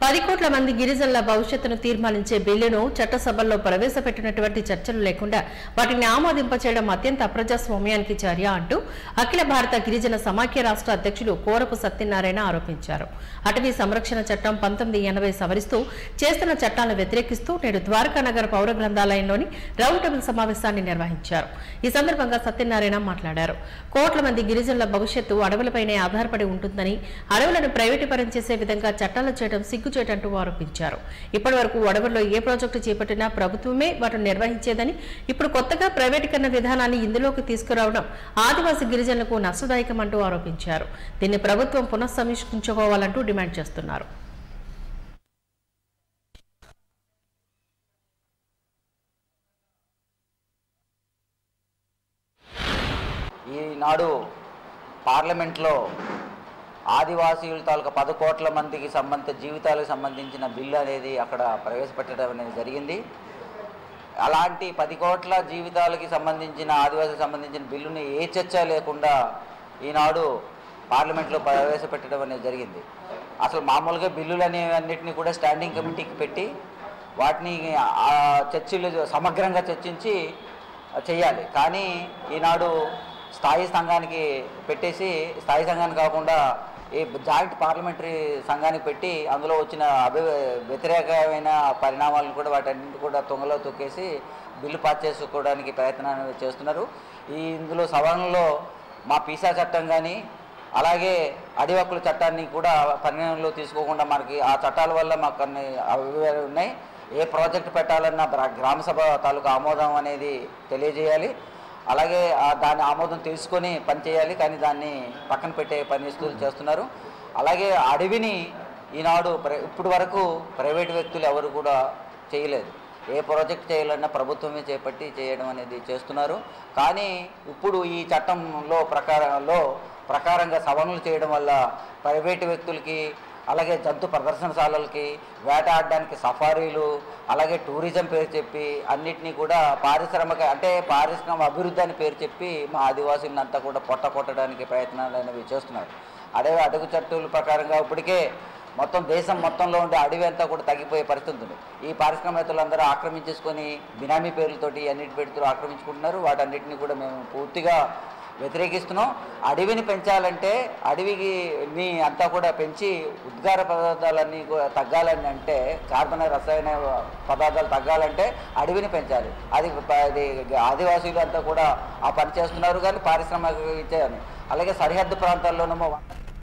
పది కోట్ల మంది గిరిజనుల భవిష్యత్తును తీర్మానించే బిల్లును చట్టసభల్లో ప్రవేశపెట్టినటువంటి చర్చలు లేకుండా వాటిని ఆమోదింపచేయడం అత్యంత అప్రజాస్వామ్యానికి చర్య అంటూ అఖిల భారత గిరిజన సమాఖ్య రాష్ట్ర అధ్యక్షులు కోరపు సత్యనారాయణ ఆరోపించారు అటవీ సంరక్షణ చట్టం పంతొమ్మిది ఎనభై సవరిస్తూ చేస్తున్న చట్టాలను వ్యతిరేకిస్తూ నేడు ద్వారకా నగర్ పౌర గ్రంథాలయంలోని రౌండ్ టేబుల్ సమావేశాన్ని నిర్వహించారు ఈ సందర్భంగా సత్యనారాయణ మాట్లాడారు కోట్ల మంది గిరిజనుల భవిష్యత్తు అడవులపైనే ఆధారపడి ఉంటుందని అడవులను ప్రైవేటీకరణ చేసే విధంగా చట్టాలు చేయడం సిగ్గుచేటంటూ ఆరోపించారు ఇప్పటి వరకు అడవుల్లో ఏ ప్రాజెక్టు చేపట్టినా ప్రభుత్వమే వాటిని నిర్వహించేదని ఇప్పుడు కొత్తగా ప్రైవేటీకరణ విధానాన్ని ఇందులోకి తీసుకురావడం ఆదివాసీ గిరిజనులకు నష్టదాయకమంటూ ఆరోపించారు దీన్ని ప్రభుత్వం పునఃసమీక్షించుకోవాలంటూ డిమాండ్ చేస్తున్నారు ఈనాడు పార్లమెంట్లో ఆదివాసీల తాలూకా పది కోట్ల మందికి సంబంధిత జీవితాలకు సంబంధించిన బిల్లు అనేది అక్కడ ప్రవేశపెట్టడం అనేది జరిగింది అలాంటి పది కోట్ల జీవితాలకి సంబంధించిన ఆదివాసీకి సంబంధించిన బిల్లుని ఏ చర్చ లేకుండా ఈనాడు పార్లమెంట్లో ప్రవేశపెట్టడం అనేది జరిగింది అసలు మామూలుగా బిల్లులు అనేవన్నిటిని కూడా స్టాండింగ్ కమిటీకి పెట్టి వాటిని ఆ చర్చలు సమగ్రంగా చర్చించి చేయాలి కానీ ఈనాడు స్థాయి సంఘానికి పెట్టేసి స్థాయి సంఘాన్ని కాకుండా ఈ జాయింట్ పార్లమెంటరీ సంఘానికి పెట్టి అందులో వచ్చిన అభి వ్యతిరేకమైన పరిణామాలను కూడా వాటన్నింటి కూడా తొంగలో తొక్కేసి బిల్లు పాస్ చేసుకోవడానికి ప్రయత్నాన్ని చేస్తున్నారు ఈ ఇందులో సవరణలో మా పీసా చట్టం కానీ అలాగే అడవి హక్కుల చట్టాన్ని కూడా పరిగణనలో తీసుకోకుండా మనకి ఆ చట్టాల వల్ల మాకు కొన్ని అభిప్రాయాలు ఉన్నాయి ఏ ప్రాజెక్ట్ పెట్టాలన్నా గ్రా- గ్రామ సభ తాలూకా ఆమోదం అనేది తెలియజేయాలి అలాగే ఆ దాని ఆమోదం తీసుకొని పనిచేయాలి కానీ దాన్ని పక్కన పెట్టే పనిస్తులు చేస్తున్నారు అలాగే అడవిని ఈనాడు ప్ర- ఇప్పుడు వరకు ప్రైవేట్ వ్యక్తులు ఎవరు కూడా చేయలేదు ఏ ప్రాజెక్ట్ చేయాలన్నా ప్రభుత్వమే చేపట్టి చేయడం అనేది చేస్తున్నారు కానీ ఇప్పుడు ఈ చట్టంలో ప్రకారంలో ప్రకారంగా సవరణలు చేయడం వల్ల ప్రైవేటు వ్యక్తులకి అలాగే జంతు ప్రదర్శనశాలలకి వేటాడడానికి సఫారీలు అలాగే టూరిజం పేరు చెప్పి అన్నిటినీ కూడా పారిశ్రామిక అంటే పారిశ్రామిక అభివృద్ధి అని పేరు చెప్పి మా ఆదివాసులను అంతా కూడా పొట్ట కొట్టడానికి ప్రయత్నాలు అనేవి చేస్తున్నారు అడవి అడుగు చట్టుల ప్రకారంగా ఇప్పటికే మొత్తం దేశం మొత్తంలో ఉండే అడవి అంతా కూడా తగ్గిపోయే పరిస్థితి ఉంది ఈ పారిశ్రామికవేత్తలందరూ ఆక్రమించేసుకొని బినామీ పేర్లతోటి అన్నిటి పేరుతో ఆక్రమించుకుంటున్నారు వాటన్నిటిని కూడా మేము పూర్తిగా వ్యతిరేకిస్తున్నాం అడవిని పెంచాలంటే అడవికి ని అంతా కూడా పెంచి ఉద్గార పదార్థాలన్నీ కూడా తగ్గాలని అంటే కార్బన్ రసాయన పదార్థాలు తగ్గాలంటే అడవిని పెంచాలి అది ప- అది ఆదివాసీలు అంతా కూడా ఆ పని చేస్తున్నారు కానీ పారిశ్రామిక ఇచ్చేయని అలాగే సరిహద్దు ప్రాంతాల్లోనేమో